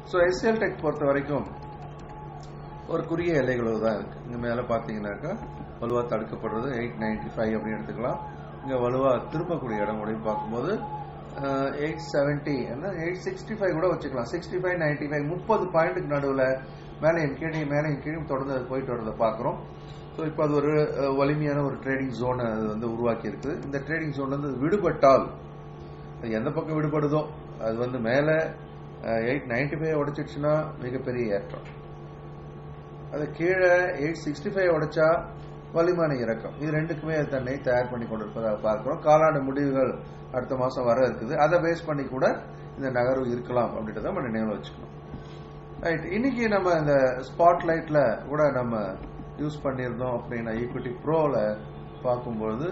so SL tech பொறுத்த வரைக்கும் ஒரு குறுகிய எல்லைகளவு தான் இருக்கு இங்க மேல பாத்தீங்கன்னாக்கா வலுவா தடுக்கப்படுறது எயிட் நைன்டி ஃபைவ் அப்படின்னு எடுத்துக்கலாம் இங்க வலுவா திருப்பக்கூடிய இடம் அப்படின்னு பார்க்கும்போது eight seventy eight sixty five கூட வச்சுக்கலாம் சிக்ஸ்டி ஃபைவ் நைன்டி ஃபைவ் முப்பது பாயிண்ட்டுக்கு நடுவில் மேலையும் கீழே மேலையும் கீழே தொடர்ந்து அது போயிட்டு வரதை பார்க்குறோம் ஸோ இப்போ அது ஒரு அஹ், வலிமையான ஒரு ட்ரேடிங் ஜோனை அது வந்து உருவாக்கி இருக்குது இந்த ட்ரேடிங் ஜோன் வந்து விடுபட்டால் அது எந்த பக்கம் விடுபடுதோ அது வந்து மேலே எயிட் நைன்டி ஃபைவ் உடைச்சிடுச்சுன்னா மிகப்பெரிய ஏற்றம் அது கீழே எயிட் சிக்ஸ்டி ஃபைவ் உடைச்சா வலிமான இறக்கம் இது ரெண்டுக்குமே அது தன்னை தயார் பண்ணி கொண்டிருப்பதாக பார்க்கிறோம் காலாண்டு முடிவுகள் அடுத்த மாசம் வர இருக்குது அதை பேஸ் பண்ணி கூட இந்த நகர்வு இருக்கலாம் அப்படின்றத நம்ம நினைவில் வச்சுக்கணும் ரைட் இன்னைக்கு நம்ம இந்த ஸ்பாட் லைட்ல கூட நம்ம யூஸ் பண்ணியிருந்தோம் அப்படின்னா ஈக்விட்டி ப்ரோவில் பார்க்கும்பொழுது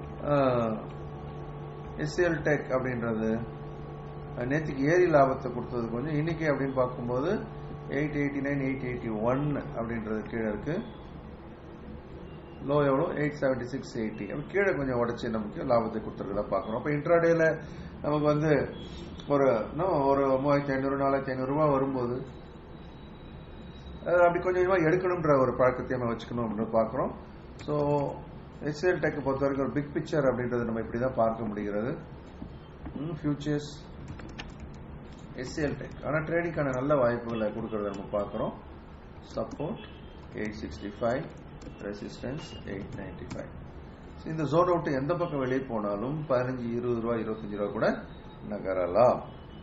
எஸ்எல் டெக் அப்படின்றது அஹ், நேத்திக்கு ஏரி லாபத்தை கொடுத்தது கொஞ்சம் இன்னைக்கு அப்படின்னு பார்க்கும்போது eight eighty nine eight eighty one அப்படின்றது கீழே இருக்கு லோ எவ்வளோ எயிட் செவன்டி சிக்ஸ் எயிட்டி கீழே கொஞ்சம் உடச்சி நமக்கு லாபத்தை கொடுத்துருக்கதா பார்க்குறோம் அப்போ இன்ட்ராடேல நமக்கு வந்து ஒரு இன்னும் ஒரு மூவாயிரத்தி ஐநூறு நாலாயிரத்தி ஐநூறுரூவா வரும்போது அது அப்படி கொஞ்சம் கொஞ்சமாக எடுக்கணுன்ற ஒரு பழக்கத்தை நம்ம வச்சுக்கணும் அப்படின்னு பார்க்குறோம் ஸோ எஸ்எல் டெக் பொறுத்த வரைக்கும் ஒரு பிக் பிக்சர் அப்படின்றது நம்ம இப்படி தான் பார்க்க முடிகிறது ஃபியூச்சர்ஸ் எஸ்எல் டெக் ஆனால் ட்ரேடிங்கான நல்ல வாய்ப்புகளை கொடுக்கறத நம்ம பார்க்குறோம் support eight sixty five resistance eight ninety five இந்த ஜோனை விட்டு எந்த பக்கம் வெளியே போனாலும் பதினஞ்சு இருபது ரூபா இருபத்தஞ்சு ரூபா கூட நகரலாம்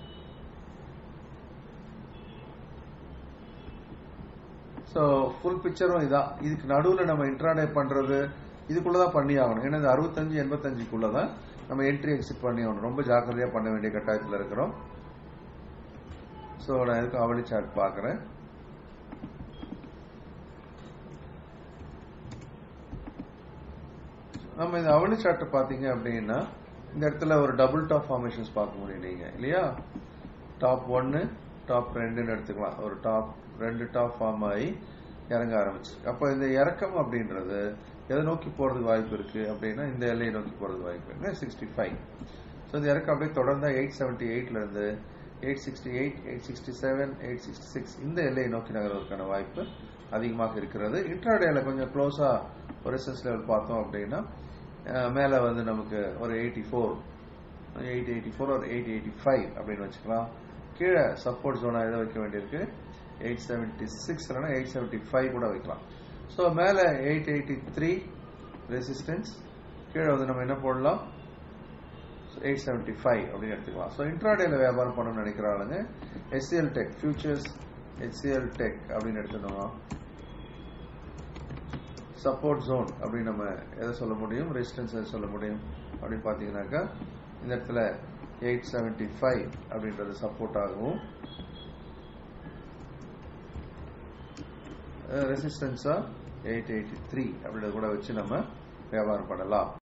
ஸோ ஃபுல் பிக்சரும் இதான் இதுக்கு நடுவில் நம்ம இன்ட்ராடே பண்ணுறது இதுக்குள்ள தான் பண்ணி ஆகணும் ஏன்னா இந்த அறுபத்தஞ்சு எண்பத்தஞ்சுக்குள்ள தான் நம்ம என்ட்ரி எக்ஸிட் பண்ணி ஆகணும் ரொம்ப ஜாக்கிரதையாக பண்ண வேண்டிய கட்டாயத்தில் இருக்கிறோம் ஸோ நான் எதுக்கு அவளி சார்ட் பார்க்குறேன் நம்ம இந்த அவளி சார்ட்டை பார்த்தீங்க அப்படின்னா இந்த இடத்துல ஒரு டபுள் டாப் ஃபார்மேஷன்ஸ் பார்க்க முடியும் நீங்க இல்லையா டாப் ஒன்னு டாப் ரெண்டுன்னு எடுத்துக்கலாம் ஒரு டாப் ரெண்டு டாப் ஃபார்ம் ஆகி இறங்க ஆரம்பிச்சு அப்போ இந்த இறக்கம் அப்படின்றது எதை நோக்கி போறதுக்கு வாய்ப்பு இருக்கு அப்படின்னா இந்த எல்லையை நோக்கி போறதுக்கு வாய்ப்பு இருக்கு சிக்ஸ்டி ஃபைவ் ஸோ இந்த இறக்கம் அப்படியே தொடர்ந்தா எயிட் செவன்டி எயிட்ல இருந்து eight sixty eight eight sixty seven eight sixty six இந்த எல்லையை நோக்கி நகர்வதற்கான வாய்ப்பு அதிகமாக இருக்கிறது இன்ட்ராடேல கொஞ்சம் க்ளோஸா ஒரு ரெசன்ஸ் லெவல் பார்த்தோம் அப்படின்னா அஹ், மேல வந்து நமக்கு ஒரு eighty four eight eighty four ஒரு எயிட் எயிட்டி ஃபைவ் அப்படின்னு வச்சுக்கலாம் கீழே சப்போர்ட் ஜோனா எதை வைக்க வேண்டியிருக்கு எயிட் செவன்டி சிக்ஸ் இல்லைனா எயிட் செவன்டி ஃபைவ் கூட வைக்கலாம் ஸோ மேலே எயிட் எயிட்டி த்ரீ ரெசிஸ்டன்ஸ் கீழே வந்து நம்ம என்ன போடலாம் எயிட் செவன்டி ஃபைவ் அப்படின்னு எடுத்துக்கலாம் ஸோ இன்ட்ராடேல வியாபாரம் பண்ணணும்னு நினைக்கிற ஆளுங்க HCL tech futures HCL tech அப்படின்னு எடுத்துட்டோம்னா சப்போர்ட் ஜோன் அப்படின்னு நம்ம எதை சொல்ல முடியும் ரெசிஸ்டன்ஸ் எதை சொல்ல முடியும் அப்படின்னு பார்த்தீங்கன்னாக்கா இந்த இடத்துல எயிட் செவன்டி ஃபைவ் அப்படின்றது சப்போர்ட் ஆகவும் ரெசிஸ்டன்ஸா எயிட் எயிட்டி த்ரீ அப்படின்றத கூட வச்சு நம்ம வியாபாரம் பண்ணலாம்